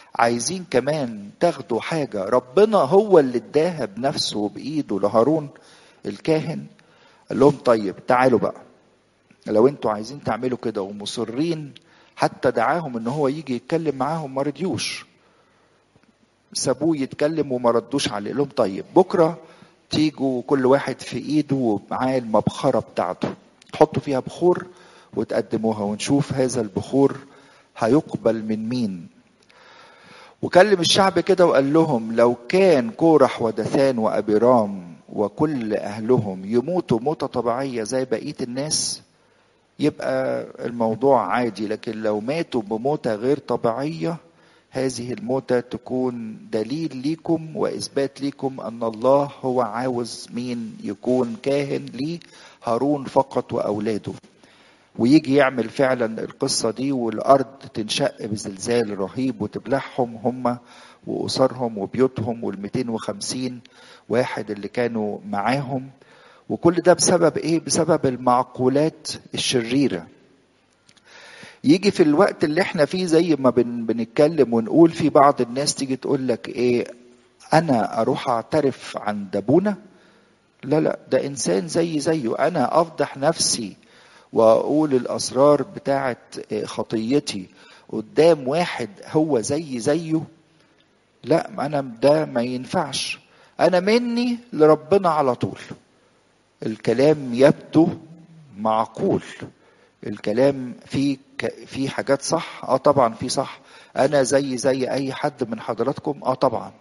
عايزين كمان تاخدوا حاجة ربنا هو اللي اداها بنفسه بإيده لهارون الكاهن قال لهم طيب تعالوا بقى لو انتوا عايزين تعملوا كده ومصرين حتى دعاهم ان هو يجي يتكلم معاهم ما رضيوش سابوه يتكلم وما ردوش عليه لهم طيب بكره تيجوا كل واحد في ايده ومعاه المبخره بتاعته تحطوا فيها بخور وتقدموها ونشوف هذا البخور هيقبل من مين وكلم الشعب كده وقال لهم لو كان كورح ودثان وابيرام وكل اهلهم يموتوا موته طبيعيه زي بقيه الناس يبقى الموضوع عادي لكن لو ماتوا بموتة غير طبيعية هذه الموتة تكون دليل ليكم وإثبات ليكم أن الله هو عاوز مين يكون كاهن ليه هارون فقط وأولاده ويجي يعمل فعلا القصة دي والأرض تنشق بزلزال رهيب وتبلعهم هم وأسرهم وبيوتهم وال 250 واحد اللي كانوا معاهم وكل ده بسبب ايه بسبب المعقولات الشريره يجي في الوقت اللي احنا فيه زي ما بن بنتكلم ونقول في بعض الناس تيجي تقول لك ايه انا اروح اعترف عند ابونا لا لا ده انسان زي زيه انا افضح نفسي واقول الاسرار بتاعه خطيتي قدام واحد هو زي زيه لا انا ده ما ينفعش انا مني لربنا على طول الكلام يبدو معقول الكلام فيه في حاجات صح اه طبعا في صح انا زي زي اي حد من حضراتكم اه طبعا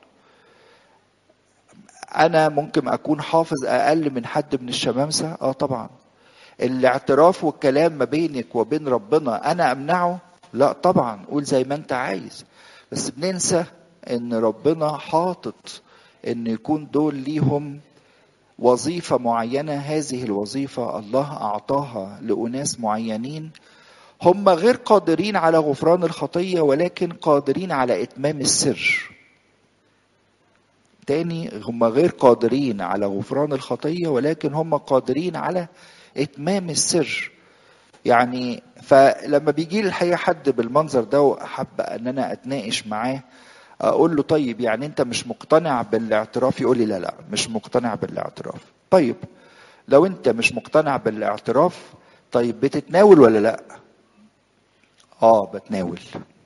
انا ممكن اكون حافظ اقل من حد من الشمامسه اه طبعا الاعتراف والكلام ما بينك وبين ربنا انا امنعه لا طبعا قول زي ما انت عايز بس بننسى ان ربنا حاطط ان يكون دول ليهم وظيفة معينة هذه الوظيفة الله أعطاها لأناس معينين هم غير قادرين على غفران الخطية ولكن قادرين على إتمام السر تاني هم غير قادرين على غفران الخطية ولكن هم قادرين على إتمام السر يعني فلما بيجي لي الحقيقة حد بالمنظر ده وأحب أن أنا أتناقش معاه اقول له طيب يعني انت مش مقتنع بالاعتراف يقول لي لا لا مش مقتنع بالاعتراف طيب لو انت مش مقتنع بالاعتراف طيب بتتناول ولا لا اه بتناول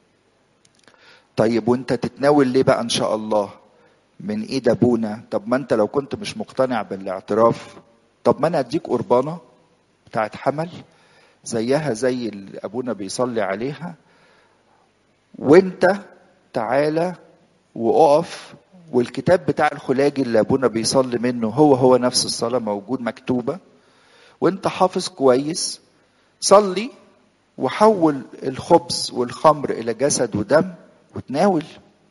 طيب وانت تتناول ليه بقى ان شاء الله من ايد ابونا طب ما انت لو كنت مش مقتنع بالاعتراف طب ما انا اديك قربانه بتاعت حمل زيها زي اللي ابونا بيصلي عليها وانت تعالى واقف والكتاب بتاع الخلاجي اللي ابونا بيصلي منه هو هو نفس الصلاه موجود مكتوبه وانت حافظ كويس صلي وحول الخبز والخمر الى جسد ودم وتناول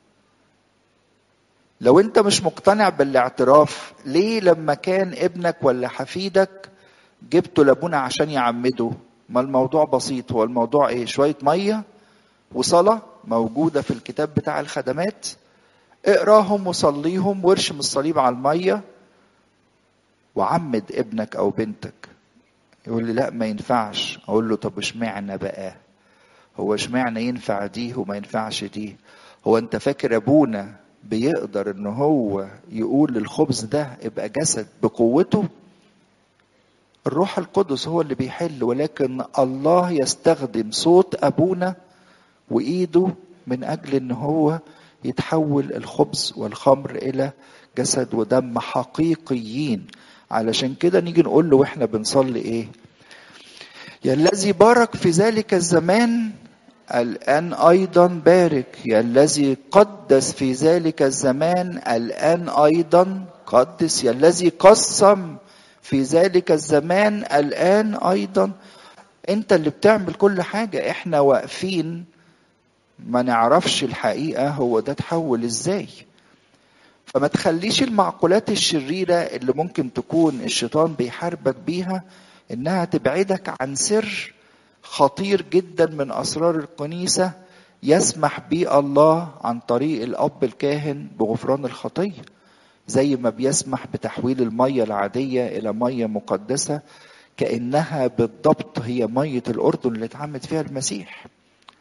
لو انت مش مقتنع بالاعتراف ليه لما كان ابنك ولا حفيدك جبته لابونا عشان يعمده ما الموضوع بسيط هو الموضوع ايه شويه ميه وصلاه موجودة في الكتاب بتاع الخدمات اقراهم وصليهم وارشم الصليب على المية وعمد ابنك أو بنتك يقول لي لا ما ينفعش أقول له طب اشمعنى بقى هو اشمعنى ينفع دي وما ينفعش دي هو انت فاكر ابونا بيقدر ان هو يقول للخبز ده ابقى جسد بقوته الروح القدس هو اللي بيحل ولكن الله يستخدم صوت ابونا وايده من اجل ان هو يتحول الخبز والخمر الى جسد ودم حقيقيين علشان كده نيجي نقول له واحنا بنصلي ايه يا الذي بارك في ذلك الزمان الآن أيضا بارك يا الذي قدس في ذلك الزمان الآن أيضا قدس يا الذي قسم في ذلك الزمان الآن أيضا أنت اللي بتعمل كل حاجة إحنا واقفين ما نعرفش الحقيقة هو ده تحول ازاي فما تخليش المعقولات الشريرة اللي ممكن تكون الشيطان بيحاربك بيها انها تبعدك عن سر خطير جدا من اسرار الكنيسة يسمح به الله عن طريق الاب الكاهن بغفران الخطية زي ما بيسمح بتحويل المية العادية الى مية مقدسة كأنها بالضبط هي مية الأردن اللي اتعمد فيها المسيح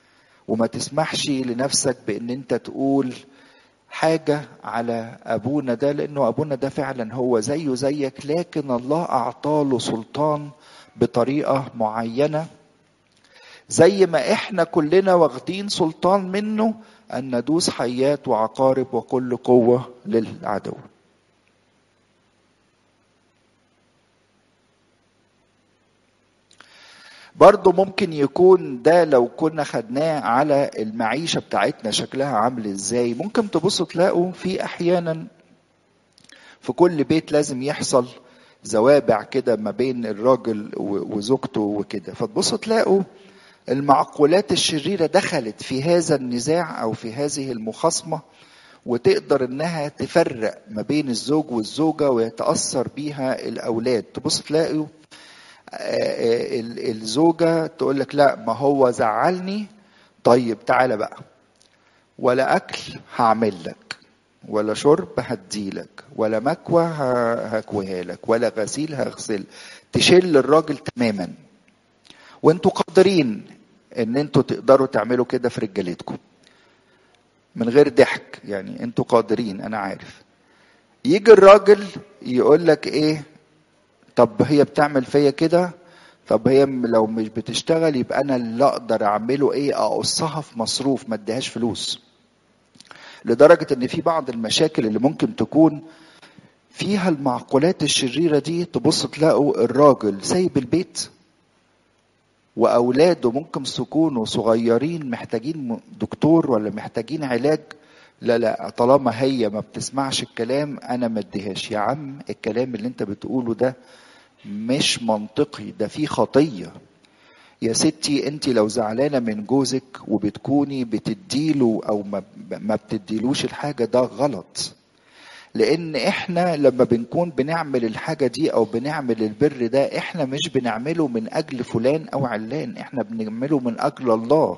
وما تسمحش لنفسك بان انت تقول حاجة على أبونا ده لأنه أبونا ده فعلا هو زيه زيك لكن الله أعطاله سلطان بطريقة معينة زي ما إحنا كلنا واخدين سلطان منه أن ندوس حيات وعقارب وكل قوة للعدو برضه ممكن يكون ده لو كنا خدناه على المعيشة بتاعتنا شكلها عامل ازاي ممكن تبصوا تلاقوا في احيانا في كل بيت لازم يحصل زوابع كده ما بين الراجل وزوجته وكده فتبصوا تلاقوا المعقولات الشريرة دخلت في هذا النزاع او في هذه المخاصمة وتقدر انها تفرق ما بين الزوج والزوجة ويتأثر بيها الاولاد تبص تلاقوا الزوجة تقول لك لا ما هو زعلني طيب تعالى بقى ولا أكل هعمل لك ولا شرب هديلك ولا مكوى هكويها لك ولا غسيل هغسل تشيل الراجل تماما وانتوا قادرين ان انتوا تقدروا تعملوا كده في رجالتكم من غير ضحك يعني انتوا قادرين انا عارف يجي الراجل يقول لك ايه طب هي بتعمل فيا كده طب هي لو مش بتشتغل يبقى انا اللي اقدر اعمله ايه اقصها في مصروف ما اديهاش فلوس لدرجه ان في بعض المشاكل اللي ممكن تكون فيها المعقولات الشريره دي تبص تلاقوا الراجل سايب البيت واولاده ممكن يكونوا صغيرين محتاجين دكتور ولا محتاجين علاج لا لا طالما هي ما بتسمعش الكلام انا ما اديهاش يا عم الكلام اللي انت بتقوله ده مش منطقي ده فيه خطيه يا ستي انت لو زعلانه من جوزك وبتكوني بتديله او ما, ما بتديلوش الحاجه ده غلط لان احنا لما بنكون بنعمل الحاجه دي او بنعمل البر ده احنا مش بنعمله من اجل فلان او علان احنا بنعمله من اجل الله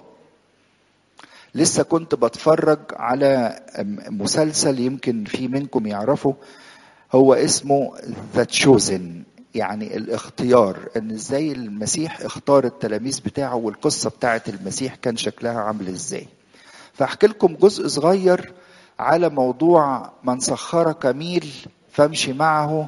لسه كنت بتفرج على مسلسل يمكن في منكم يعرفه هو اسمه ذا تشوزن يعني الاختيار ان ازاي المسيح اختار التلاميذ بتاعه والقصه بتاعه المسيح كان شكلها عامل ازاي فاحكي لكم جزء صغير على موضوع من سخرك ميل فامشي معه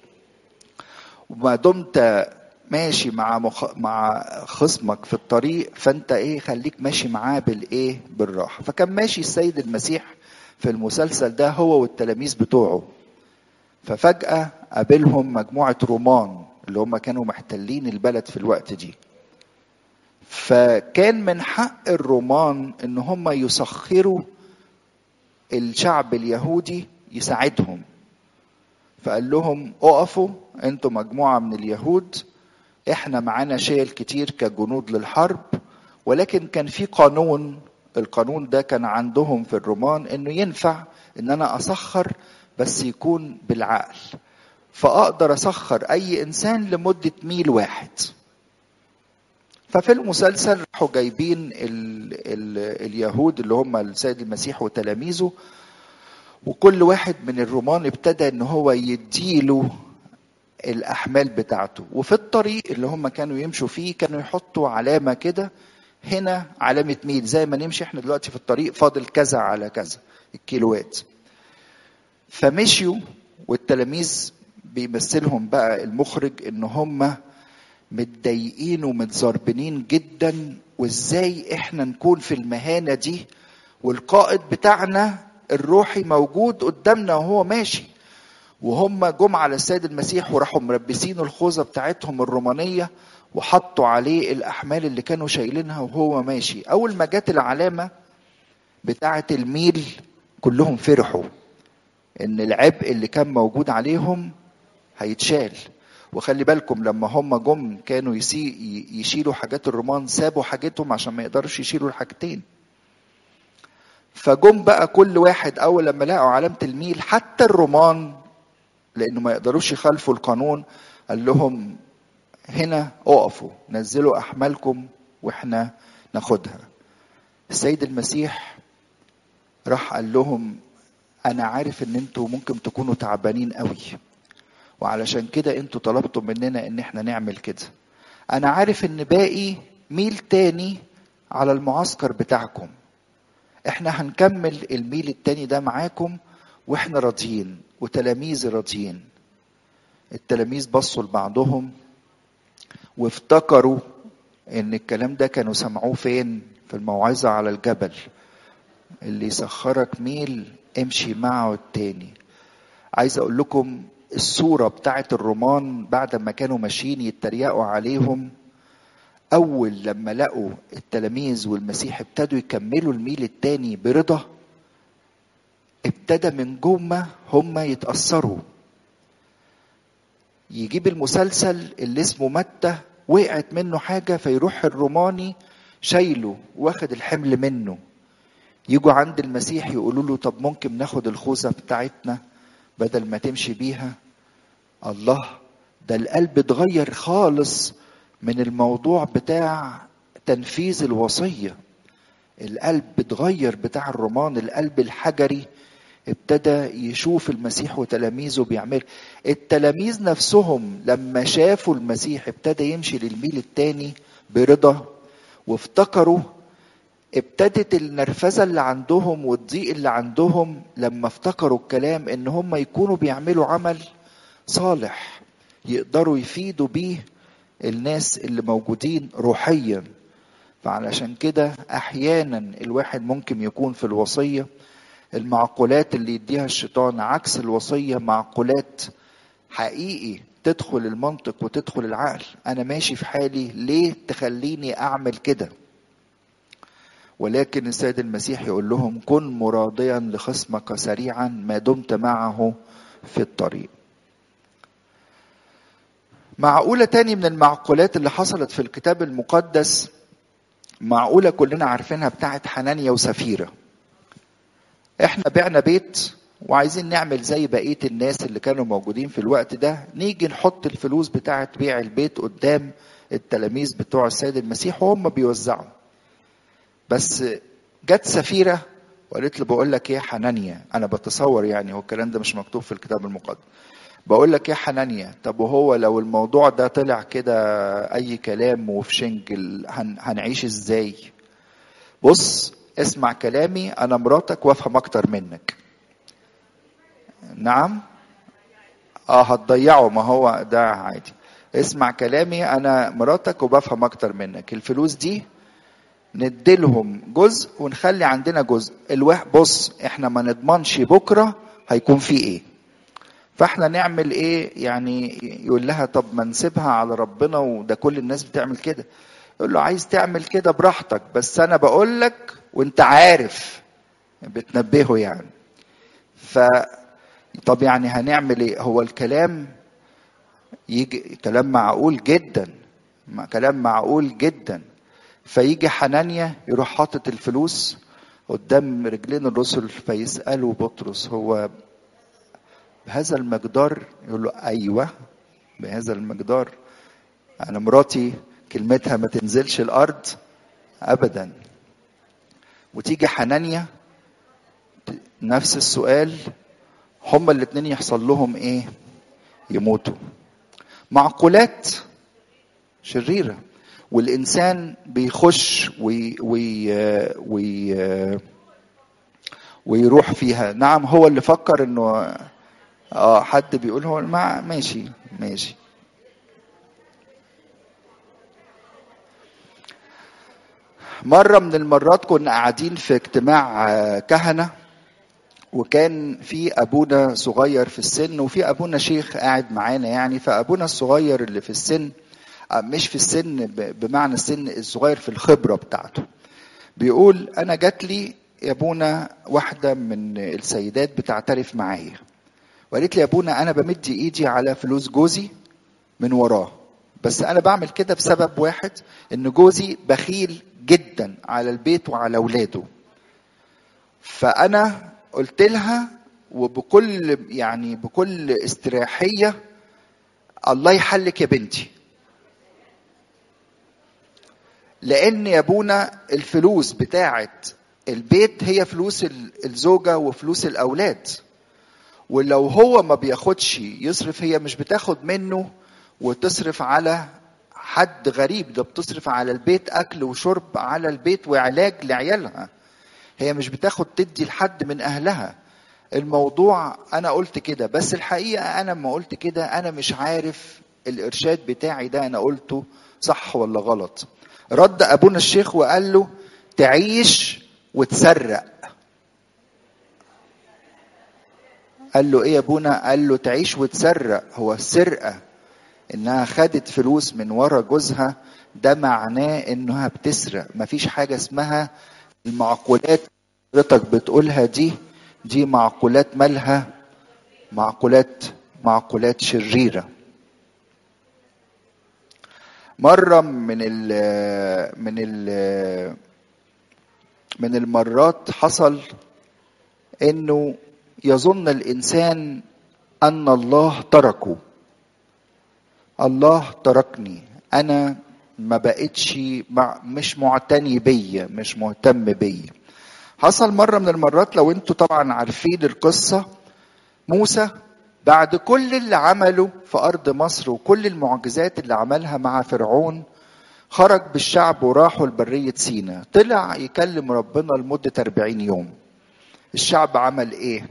وما دمت ماشي مع مخ... مع خصمك في الطريق فانت ايه خليك ماشي معاه بالايه بالراحه فكان ماشي السيد المسيح في المسلسل ده هو والتلاميذ بتوعه ففجاه قابلهم مجموعه رومان اللي هم كانوا محتلين البلد في الوقت دي فكان من حق الرومان ان هم يسخروا الشعب اليهودي يساعدهم فقال لهم اقفوا انتوا مجموعه من اليهود احنا معانا شيل كتير كجنود للحرب ولكن كان في قانون القانون ده كان عندهم في الرومان انه ينفع ان انا اسخر بس يكون بالعقل فاقدر اسخر اي انسان لمده ميل واحد ففي المسلسل راحوا جايبين ال ال اليهود اللي هم السيد المسيح وتلاميذه وكل واحد من الرومان ابتدى ان هو يديله الاحمال بتاعته وفي الطريق اللي هم كانوا يمشوا فيه كانوا يحطوا علامه كده هنا علامه ميل زي ما نمشي احنا دلوقتي في الطريق فاضل كذا على كذا الكيلوات فمشيوا والتلاميذ بيمثلهم بقى المخرج ان هم متضايقين ومتزربنين جدا وازاي احنا نكون في المهانه دي والقائد بتاعنا الروحي موجود قدامنا وهو ماشي وهم جم على السيد المسيح وراحوا مربسين الخوذة بتاعتهم الرومانية وحطوا عليه الأحمال اللي كانوا شايلينها وهو ماشي أول ما جت العلامة بتاعة الميل كلهم فرحوا إن العبء اللي كان موجود عليهم هيتشال وخلي بالكم لما هم جم كانوا يسي يشيلوا حاجات الرومان سابوا حاجتهم عشان ما يقدرش يشيلوا الحاجتين فجم بقى كل واحد اول لما لقوا علامه الميل حتى الرومان لانه ما يقدروش يخالفوا القانون قال لهم هنا اقفوا نزلوا احمالكم واحنا ناخدها السيد المسيح راح قال لهم انا عارف ان انتوا ممكن تكونوا تعبانين قوي وعلشان كده انتوا طلبتوا مننا ان احنا نعمل كده انا عارف ان باقي ميل تاني على المعسكر بتاعكم احنا هنكمل الميل التاني ده معاكم واحنا راضيين وتلاميذ راضيين التلاميذ بصوا لبعضهم وافتكروا ان الكلام ده كانوا سمعوه فين في الموعظة على الجبل اللي يسخرك ميل امشي معه التاني عايز اقول لكم الصورة بتاعت الرومان بعد ما كانوا ماشيين يتريقوا عليهم أول لما لقوا التلاميذ والمسيح ابتدوا يكملوا الميل التاني برضا ابتدى من جوه هم يتأثروا يجيب المسلسل اللي اسمه متى وقعت منه حاجة فيروح الروماني شايله واخد الحمل منه يجوا عند المسيح يقولوا له طب ممكن ناخد الخوذة بتاعتنا بدل ما تمشي بيها الله ده القلب اتغير خالص من الموضوع بتاع تنفيذ الوصية القلب اتغير بتاع الرومان القلب الحجري ابتدى يشوف المسيح وتلاميذه بيعمل التلاميذ نفسهم لما شافوا المسيح ابتدى يمشي للميل التاني برضا وافتكروا ابتدت النرفزة اللي عندهم والضيق اللي عندهم لما افتكروا الكلام ان هم يكونوا بيعملوا عمل صالح يقدروا يفيدوا بيه الناس اللي موجودين روحيا فعلشان كده احيانا الواحد ممكن يكون في الوصيه المعقولات اللي يديها الشيطان عكس الوصيه معقولات حقيقي تدخل المنطق وتدخل العقل انا ماشي في حالي ليه تخليني اعمل كده ولكن السيد المسيح يقول لهم كن مراضيا لخصمك سريعا ما دمت معه في الطريق معقولة تاني من المعقولات اللي حصلت في الكتاب المقدس معقولة كلنا عارفينها بتاعت حنانيا وسفيرة احنا بعنا بيت وعايزين نعمل زي بقية الناس اللي كانوا موجودين في الوقت ده نيجي نحط الفلوس بتاعت بيع البيت قدام التلاميذ بتوع السيد المسيح وهم بيوزعوا بس جت سفيرة وقالت له بقول لك ايه حنانيا انا بتصور يعني هو الكلام ده مش مكتوب في الكتاب المقدس بقول لك يا حنانيا طب وهو لو الموضوع ده طلع كده اي كلام وفي شنجل هن هنعيش ازاي بص اسمع كلامي انا مراتك وافهم اكتر منك نعم اه هتضيعه ما هو ده عادي اسمع كلامي انا مراتك وبفهم اكتر منك الفلوس دي نديلهم جزء ونخلي عندنا جزء الواحد بص احنا ما نضمنش بكره هيكون في ايه فاحنا نعمل ايه يعني يقول لها طب ما نسيبها على ربنا وده كل الناس بتعمل كده يقول له عايز تعمل كده براحتك بس انا بقول لك وانت عارف بتنبهه يعني ف طب يعني هنعمل ايه هو الكلام يجي كلام معقول جدا كلام معقول جدا فيجي حنانيا يروح حاطط الفلوس قدام رجلين الرسل فيسألوا بطرس هو بهذا المقدار يقول له ايوه بهذا المقدار انا مراتي كلمتها ما تنزلش الارض ابدا وتيجي حنانيا نفس السؤال هما الاتنين يحصل لهم ايه يموتوا معقولات شريرة والإنسان بيخش وي وي وي ويروح فيها نعم هو اللي فكر انه اه حد بيقول هو مع ماشي ماشي مرة من المرات كنا قاعدين في اجتماع كهنة وكان في أبونا صغير في السن وفي أبونا شيخ قاعد معانا يعني فأبونا الصغير اللي في السن مش في السن بمعنى السن الصغير في الخبرة بتاعته بيقول أنا جات لي يا ابونا واحدة من السيدات بتعترف معايا وقالت لي يا ابونا انا بمد ايدي على فلوس جوزي من وراه بس انا بعمل كده بسبب واحد ان جوزي بخيل جدا على البيت وعلى اولاده فانا قلت لها وبكل يعني بكل استراحيه الله يحلك يا بنتي لان يا ابونا الفلوس بتاعت البيت هي فلوس الزوجه وفلوس الاولاد ولو هو ما بياخدش يصرف هي مش بتاخد منه وتصرف على حد غريب ده بتصرف على البيت اكل وشرب على البيت وعلاج لعيالها هي مش بتاخد تدي لحد من اهلها الموضوع انا قلت كده بس الحقيقه انا لما قلت كده انا مش عارف الارشاد بتاعي ده انا قلته صح ولا غلط رد ابونا الشيخ وقال له تعيش وتسرق قال له ايه يا ابونا قال له تعيش وتسرق هو السرقه انها خدت فلوس من ورا جوزها ده معناه انها بتسرق مفيش حاجه اسمها المعقولات حضرتك بتقولها دي دي معقولات مالها معقولات معقولات شريره مره من ال من ال من المرات حصل انه يظن الانسان ان الله تركه الله تركني انا ما بقتش مع مش معتني بيا مش مهتم بيا حصل مره من المرات لو انتوا طبعا عارفين القصه موسى بعد كل اللي عمله في ارض مصر وكل المعجزات اللي عملها مع فرعون خرج بالشعب وراحوا لبرية سينا طلع يكلم ربنا لمدة 40 يوم الشعب عمل ايه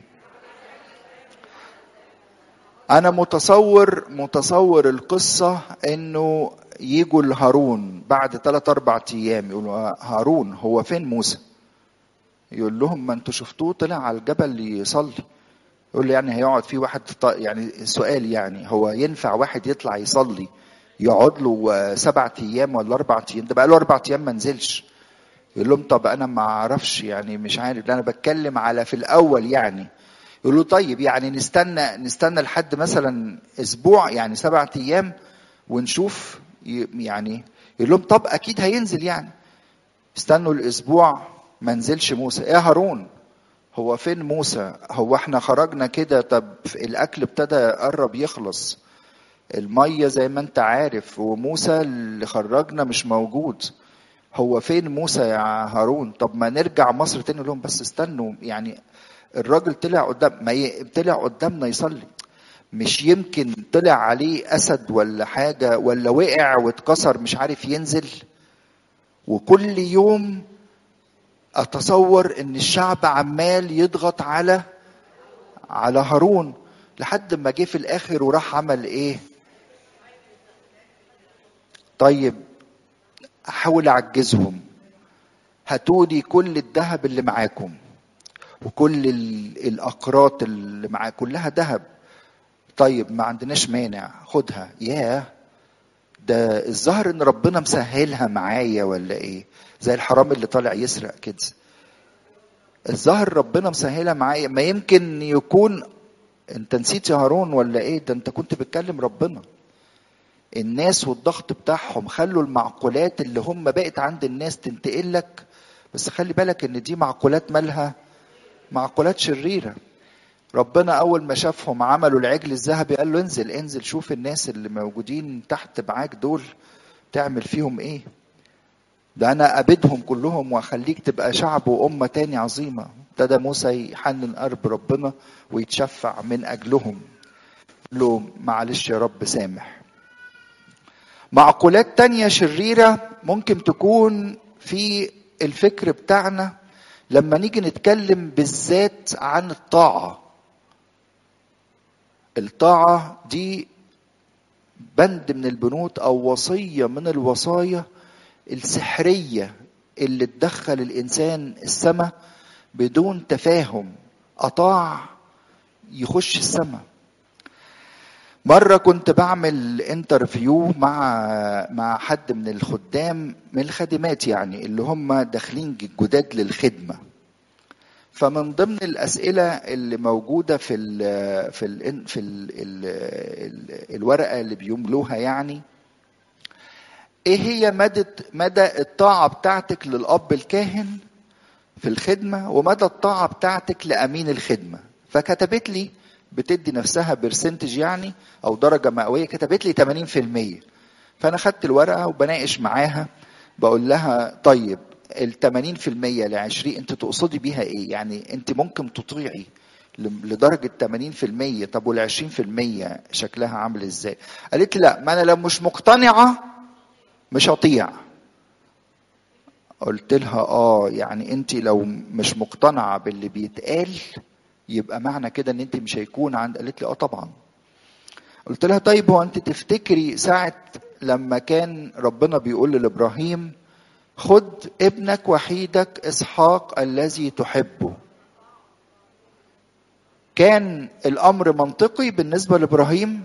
انا متصور متصور القصة انه يجوا لهارون بعد ثلاث اربع ايام يقولوا هارون هو فين موسى يقول لهم ما انتوا شفتوه طلع على الجبل يصلي يقول لي يعني هيقعد في واحد يعني سؤال يعني هو ينفع واحد يطلع يصلي يقعد له سبعة ايام ولا اربع ايام ده بقى له اربع ايام ما نزلش يقول لهم طب انا ما اعرفش يعني مش عارف انا بتكلم على في الاول يعني يقول له طيب يعني نستنى نستنى لحد مثلا اسبوع يعني سبعة ايام ونشوف يعني يقول لهم طب اكيد هينزل يعني استنوا الاسبوع ما نزلش موسى يا هارون هو فين موسى هو احنا خرجنا كده طب الاكل ابتدى يقرب يخلص الميه زي ما انت عارف وموسى اللي خرجنا مش موجود هو فين موسى يا هارون طب ما نرجع مصر تاني لهم بس استنوا يعني الراجل طلع قدام ما ي... طلع قدامنا يصلي مش يمكن طلع عليه اسد ولا حاجه ولا وقع واتكسر مش عارف ينزل وكل يوم اتصور ان الشعب عمال يضغط على على هارون لحد ما جه في الاخر وراح عمل ايه طيب احاول اعجزهم هاتولي كل الذهب اللي معاكم وكل الاقراط اللي معاك كلها ذهب طيب ما عندناش مانع خدها ياه ده الظاهر ان ربنا مسهلها معايا ولا ايه زي الحرام اللي طالع يسرق كده الظاهر ربنا مسهلها معايا ما يمكن يكون انت نسيت يا هارون ولا ايه ده انت كنت بتكلم ربنا الناس والضغط بتاعهم خلوا المعقولات اللي هم بقت عند الناس تنتقل لك بس خلي بالك ان دي معقولات مالها معقولات شريره ربنا اول ما شافهم عملوا العجل الذهبي قال له انزل انزل شوف الناس اللي موجودين تحت معاك دول تعمل فيهم ايه ده انا ابيدهم كلهم واخليك تبقى شعب وامه تاني عظيمه ابتدى موسى يحنن قلب ربنا ويتشفع من اجلهم له معلش يا رب سامح معقولات تانية شريرة ممكن تكون في الفكر بتاعنا لما نيجي نتكلم بالذات عن الطاعة الطاعة دي بند من البنود أو وصية من الوصايا السحرية اللي تدخل الإنسان السماء بدون تفاهم أطاع يخش السماء مرة كنت بعمل انترفيو مع مع حد من الخدام من الخادمات يعني اللي هم داخلين جداد للخدمة فمن ضمن الأسئلة اللي موجودة في ال في ال في ال ال الورقة اللي بيملوها يعني ايه هي مدى مدى الطاعة بتاعتك للأب الكاهن في الخدمة ومدى الطاعة بتاعتك لأمين الخدمة فكتبت لي بتدي نفسها برسنتج يعني او درجه مئويه كتبت لي 80% فانا خدت الورقه وبناقش معاها بقول لها طيب ال 80% ل 20 انت تقصدي بيها ايه؟ يعني انت ممكن تطيعي لدرجه 80% طب وال 20% شكلها عامل ازاي؟ قالت لي لا ما انا لو مش مقتنعه مش هطيع قلت لها اه يعني انت لو مش مقتنعه باللي بيتقال يبقى معنى كده ان انت مش هيكون عند قالت لي اه طبعا قلت لها طيب هو انت تفتكري ساعه لما كان ربنا بيقول لابراهيم خد ابنك وحيدك اسحاق الذي تحبه كان الامر منطقي بالنسبه لابراهيم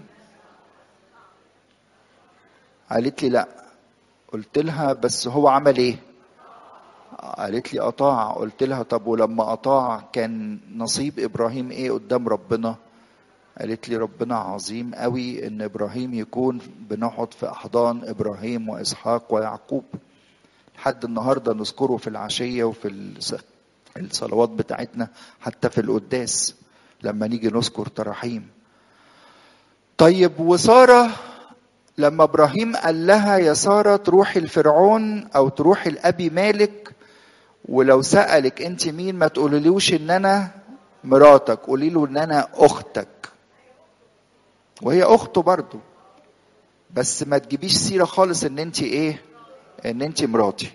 قالت لي لا قلت لها بس هو عمل ايه قالت لي اطاع قلت لها طب ولما اطاع كان نصيب ابراهيم ايه قدام ربنا قالت لي ربنا عظيم قوي ان ابراهيم يكون بنقعد في احضان ابراهيم واسحاق ويعقوب لحد النهارده نذكره في العشيه وفي الصلوات بتاعتنا حتى في القداس لما نيجي نذكر تراحيم طيب وساره لما ابراهيم قال لها يا ساره تروحي لفرعون او تروحي لابي مالك ولو سالك انت مين ما تقوليلوش ان انا مراتك قولي له ان انا اختك وهي اخته برضه بس ما تجيبيش سيره خالص ان انت ايه ان انت مراتي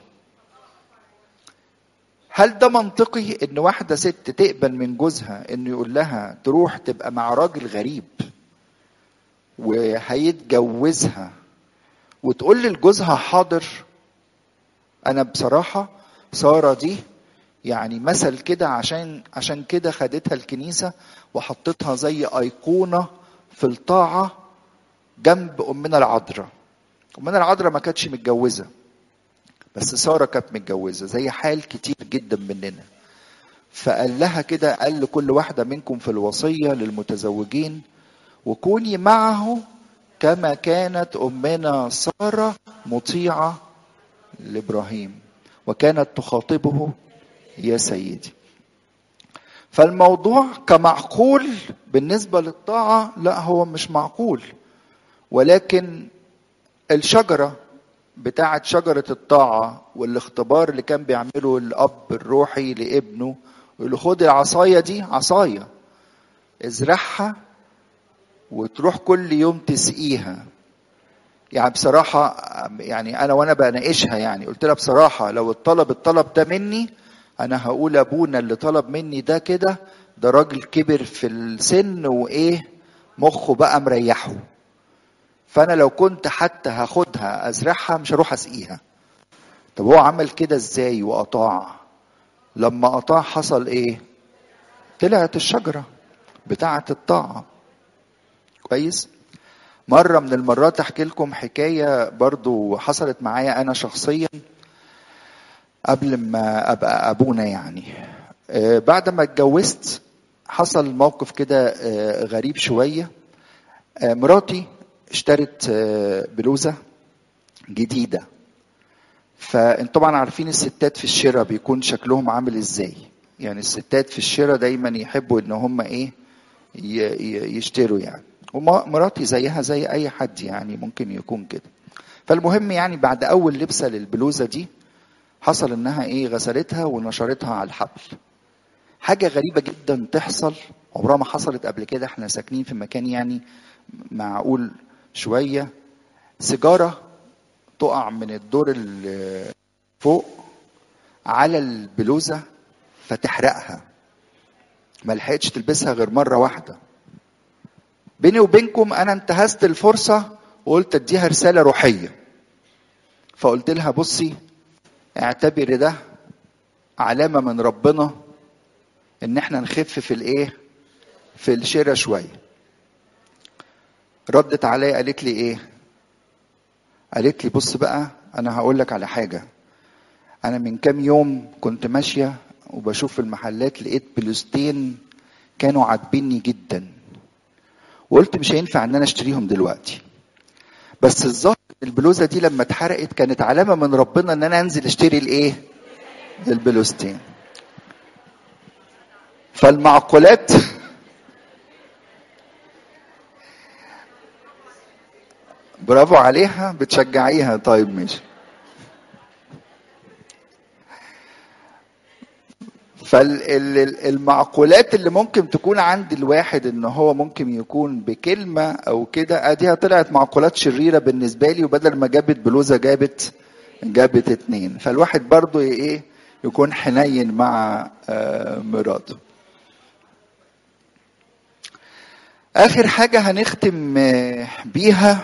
هل ده منطقي ان واحده ست تقبل من جوزها انه يقول لها تروح تبقى مع راجل غريب وهيتجوزها وتقول لجوزها حاضر انا بصراحه ساره دي يعني مثل كده عشان عشان كده خدتها الكنيسه وحطتها زي ايقونه في الطاعه جنب امنا العذراء امنا العذراء ما كانتش متجوزه بس ساره كانت متجوزه زي حال كتير جدا مننا فقال لها كده قال لكل واحده منكم في الوصيه للمتزوجين وكوني معه كما كانت امنا ساره مطيعه لابراهيم وكانت تخاطبه يا سيدي فالموضوع كمعقول بالنسبه للطاعه لا هو مش معقول ولكن الشجره بتاعه شجره الطاعه والاختبار اللي كان بيعمله الاب الروحي لابنه يقول له خد العصايه دي عصايه ازرعها وتروح كل يوم تسقيها يعني بصراحة يعني أنا وأنا بناقشها يعني قلت لها بصراحة لو الطلب الطلب ده مني أنا هقول أبونا اللي طلب مني ده كده ده راجل كبر في السن وإيه مخه بقى مريحه فأنا لو كنت حتى هاخدها أزرعها مش هروح أسقيها طب هو عمل كده إزاي وأطاع لما أطاع حصل إيه طلعت الشجرة بتاعة الطاعة كويس مرة من المرات أحكي لكم حكاية برضو حصلت معايا أنا شخصيا قبل ما أبقى أبونا يعني آه بعد ما اتجوزت حصل موقف كده آه غريب شوية آه مراتي اشترت بلوزة جديدة فانتم طبعا عارفين الستات في الشراء بيكون شكلهم عامل ازاي يعني الستات في الشراء دايما يحبوا ان هم ايه يشتروا يعني ومراتي زيها زي اي حد يعني ممكن يكون كده فالمهم يعني بعد اول لبسه للبلوزه دي حصل انها ايه غسلتها ونشرتها على الحبل حاجه غريبه جدا تحصل عمرها ما حصلت قبل كده احنا ساكنين في مكان يعني معقول شويه سيجاره تقع من الدور اللي فوق على البلوزه فتحرقها ما لحقتش تلبسها غير مره واحده بيني وبينكم انا انتهزت الفرصه وقلت اديها رساله روحيه فقلت لها بصي اعتبري ده علامه من ربنا ان احنا نخف في الايه في الشراء شويه ردت عليا قالت لي ايه قالت لي بص بقى انا هقول لك على حاجه انا من كام يوم كنت ماشيه وبشوف في المحلات لقيت بلوستين كانوا عاجبيني جدا وقلت مش هينفع ان انا اشتريهم دلوقتي بس الظاهر البلوزه دي لما اتحرقت كانت علامه من ربنا ان انا انزل اشتري الايه البلوزتين فالمعقولات برافو عليها بتشجعيها طيب ماشي فالمعقولات اللي ممكن تكون عند الواحد ان هو ممكن يكون بكلمه او كده اديها طلعت معقولات شريره بالنسبه لي وبدل ما جابت بلوزه جابت جابت اتنين فالواحد برضه ايه يكون حنين مع مراته اخر حاجه هنختم بيها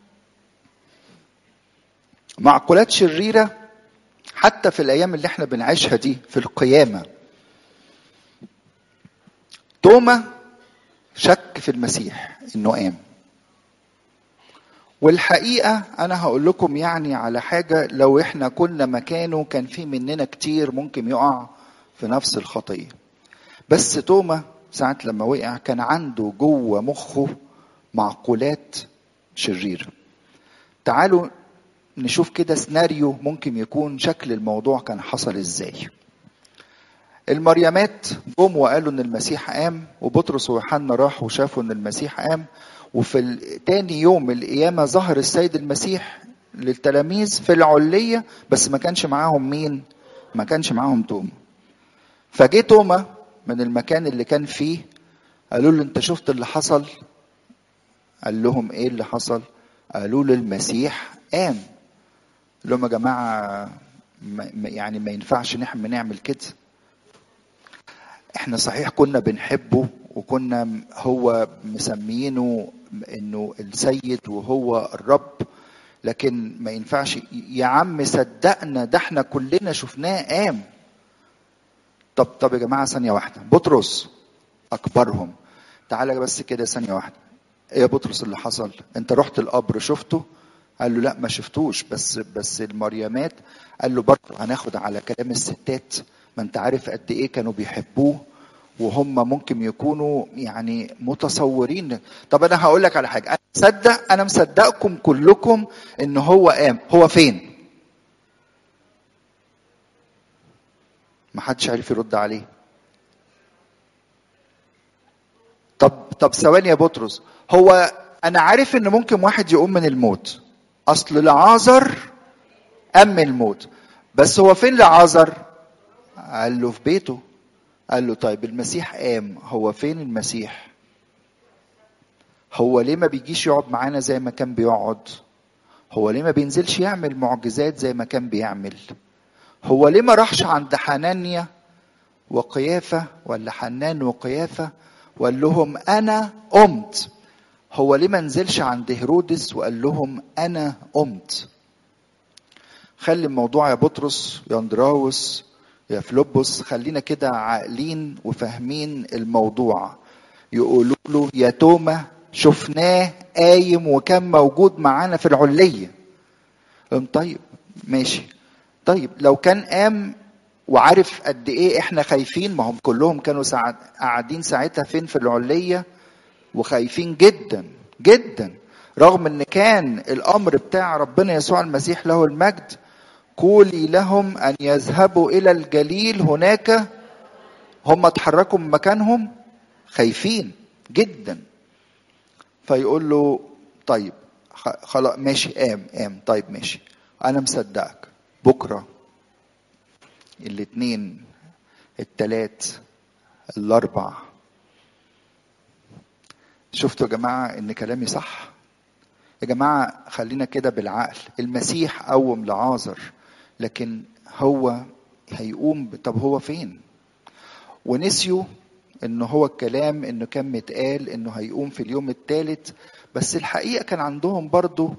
معقولات شريره حتى في الايام اللي احنا بنعيشها دي في القيامه توما شك في المسيح انه قام والحقيقه انا هقول لكم يعني على حاجه لو احنا كنا مكانه كان في مننا كتير ممكن يقع في نفس الخطيه بس توما ساعة لما وقع كان عنده جوه مخه معقولات شريرة تعالوا نشوف كده سيناريو ممكن يكون شكل الموضوع كان حصل ازاي المريمات جم وقالوا ان المسيح قام وبطرس ويوحنا راحوا وشافوا ان المسيح قام وفي تاني يوم القيامة ظهر السيد المسيح للتلاميذ في العلية بس ما كانش معاهم مين ما كانش معاهم توما فجه توما من المكان اللي كان فيه قالوا له انت شفت اللي حصل قال لهم ايه اللي حصل قالوا له المسيح قام قال لهم يا جماعه يعني ما ينفعش نحن نعمل كده احنا صحيح كنا بنحبه وكنا هو مسميينه انه السيد وهو الرب لكن ما ينفعش يا عم صدقنا ده احنا كلنا شفناه قام طب طب يا جماعه ثانيه واحده بطرس اكبرهم تعالى بس كده ثانيه واحده ايه يا بطرس اللي حصل انت رحت القبر شفته قال له لا ما شفتوش بس بس المريمات قال له برضه هناخد على كلام الستات ما انت عارف قد ايه كانوا بيحبوه وهم ممكن يكونوا يعني متصورين طب انا هقول لك على حاجه انا مصدق انا مصدقكم كلكم ان هو قام هو فين ما حدش عارف يرد عليه طب طب ثواني يا بطرس هو انا عارف ان ممكن واحد يقوم من الموت اصل لعازر قام من الموت بس هو فين لعازر قال له في بيته قال له طيب المسيح قام هو فين المسيح هو ليه ما بيجيش يقعد معانا زي ما كان بيقعد هو ليه ما بينزلش يعمل معجزات زي ما كان بيعمل هو ليه ما راحش عند حنانيا وقيافة ولا حنان وقيافة وقال لهم أنا قمت هو ليه ما نزلش عند هيرودس وقال لهم أنا قمت خلي الموضوع يا بطرس يا اندراوس يا فلوبوس خلينا كده عاقلين وفاهمين الموضوع يقولوا له يا توما شفناه قايم وكان موجود معانا في العلية طيب ماشي طيب لو كان قام وعارف قد ايه احنا خايفين ما هم كلهم كانوا ساعد قاعدين ساعتها فين في العليه وخايفين جدا جدا رغم ان كان الامر بتاع ربنا يسوع المسيح له المجد قولي لهم ان يذهبوا الى الجليل هناك هم اتحركوا من مكانهم خايفين جدا فيقول له طيب خلاص ماشي قام قام طيب ماشي انا مصدقك بكره الاثنين التلات الاربع شفتوا يا جماعه ان كلامي صح يا جماعه خلينا كده بالعقل المسيح قوم لعازر لكن هو هيقوم طب هو فين ونسيوا ان هو الكلام انه كان متقال انه هيقوم في اليوم الثالث بس الحقيقه كان عندهم برضو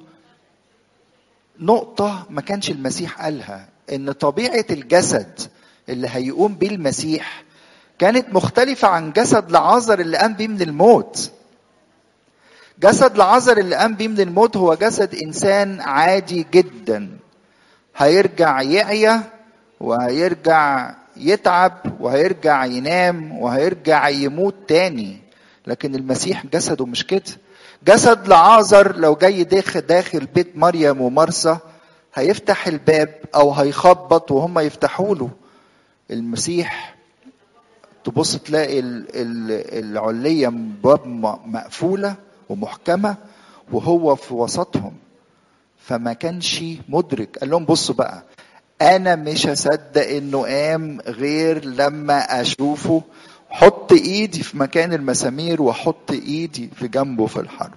نقطة ما كانش المسيح قالها إن طبيعة الجسد اللي هيقوم بيه المسيح كانت مختلفة عن جسد لعازر اللي قام بيه من الموت. جسد لعازر اللي قام بيه من الموت هو جسد إنسان عادي جدا. هيرجع يعيا وهيرجع يتعب وهيرجع ينام وهيرجع يموت تاني. لكن المسيح جسده مش كده. جسد لعازر لو جاي داخل داخل بيت مريم ومرسى هيفتح الباب او هيخبط وهم يفتحوا له المسيح تبص تلاقي العليه باب مقفوله ومحكمه وهو في وسطهم فما كانش مدرك قال لهم بصوا بقى انا مش هصدق انه قام غير لما اشوفه حط ايدي في مكان المسامير واحط ايدي في جنبه في الحرب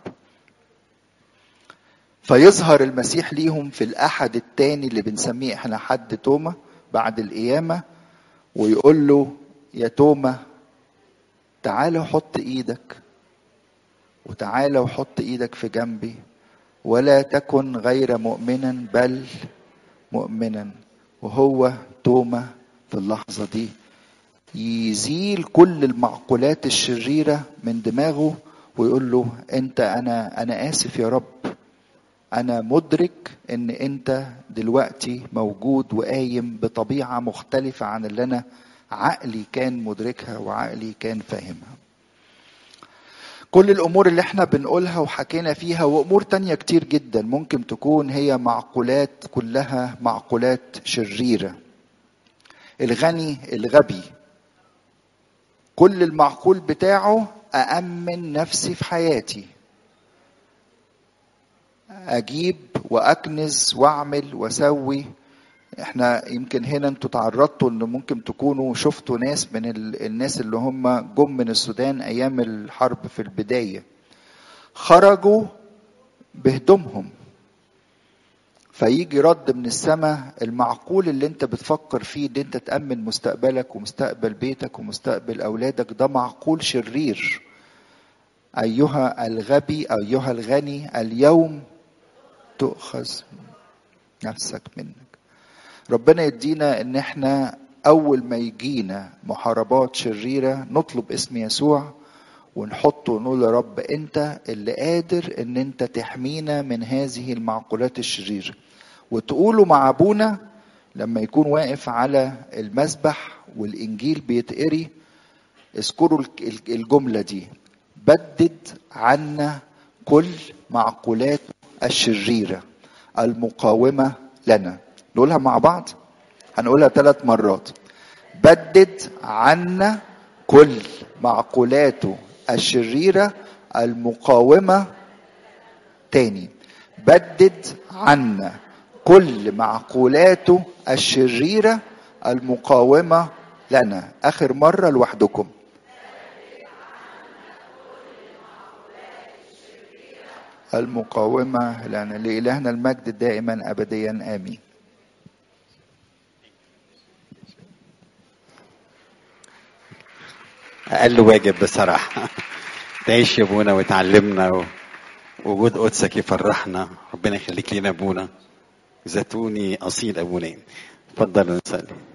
فيظهر المسيح ليهم في الاحد التاني اللي بنسميه احنا حد توما بعد القيامة ويقول له يا توما تعالى وحط ايدك وتعالى وحط ايدك في جنبي ولا تكن غير مؤمنا بل مؤمنا وهو توما في اللحظة دي يزيل كل المعقولات الشريرة من دماغه ويقول له انت انا انا اسف يا رب انا مدرك ان انت دلوقتي موجود وقايم بطبيعة مختلفة عن اللي انا عقلي كان مدركها وعقلي كان فاهمها كل الامور اللي احنا بنقولها وحكينا فيها وامور تانية كتير جدا ممكن تكون هي معقولات كلها معقولات شريرة الغني الغبي كل المعقول بتاعه أأمن نفسي في حياتي أجيب وأكنز وأعمل وأسوي احنا يمكن هنا انتوا تعرضتوا ان ممكن تكونوا شفتوا ناس من الناس اللي هم جم من السودان ايام الحرب في البدايه خرجوا بهدومهم فيجي رد من السماء المعقول اللي انت بتفكر فيه ان انت تأمن مستقبلك ومستقبل بيتك ومستقبل اولادك ده معقول شرير ايها الغبي ايها الغني اليوم تؤخذ نفسك منك ربنا يدينا ان احنا اول ما يجينا محاربات شريره نطلب اسم يسوع ونحطه ونقول يا رب انت اللي قادر ان انت تحمينا من هذه المعقولات الشريره وتقولوا مع ابونا لما يكون واقف على المسبح والانجيل بيتقري اذكروا الجمله دي بدد عنا كل معقولات الشريره المقاومه لنا نقولها مع بعض هنقولها ثلاث مرات بدد عنا كل معقولاته الشريرة المقاومة تاني بدد عنا كل معقولاته الشريرة المقاومة لنا آخر مرة لوحدكم المقاومة لنا لإلهنا المجد دائما أبديا آمين اقل واجب بصراحه تعيش يا ابونا وتعلمنا وجود قدسك يفرحنا ربنا يخليك لينا ابونا زيتوني اصيل ابونا اتفضل نصلي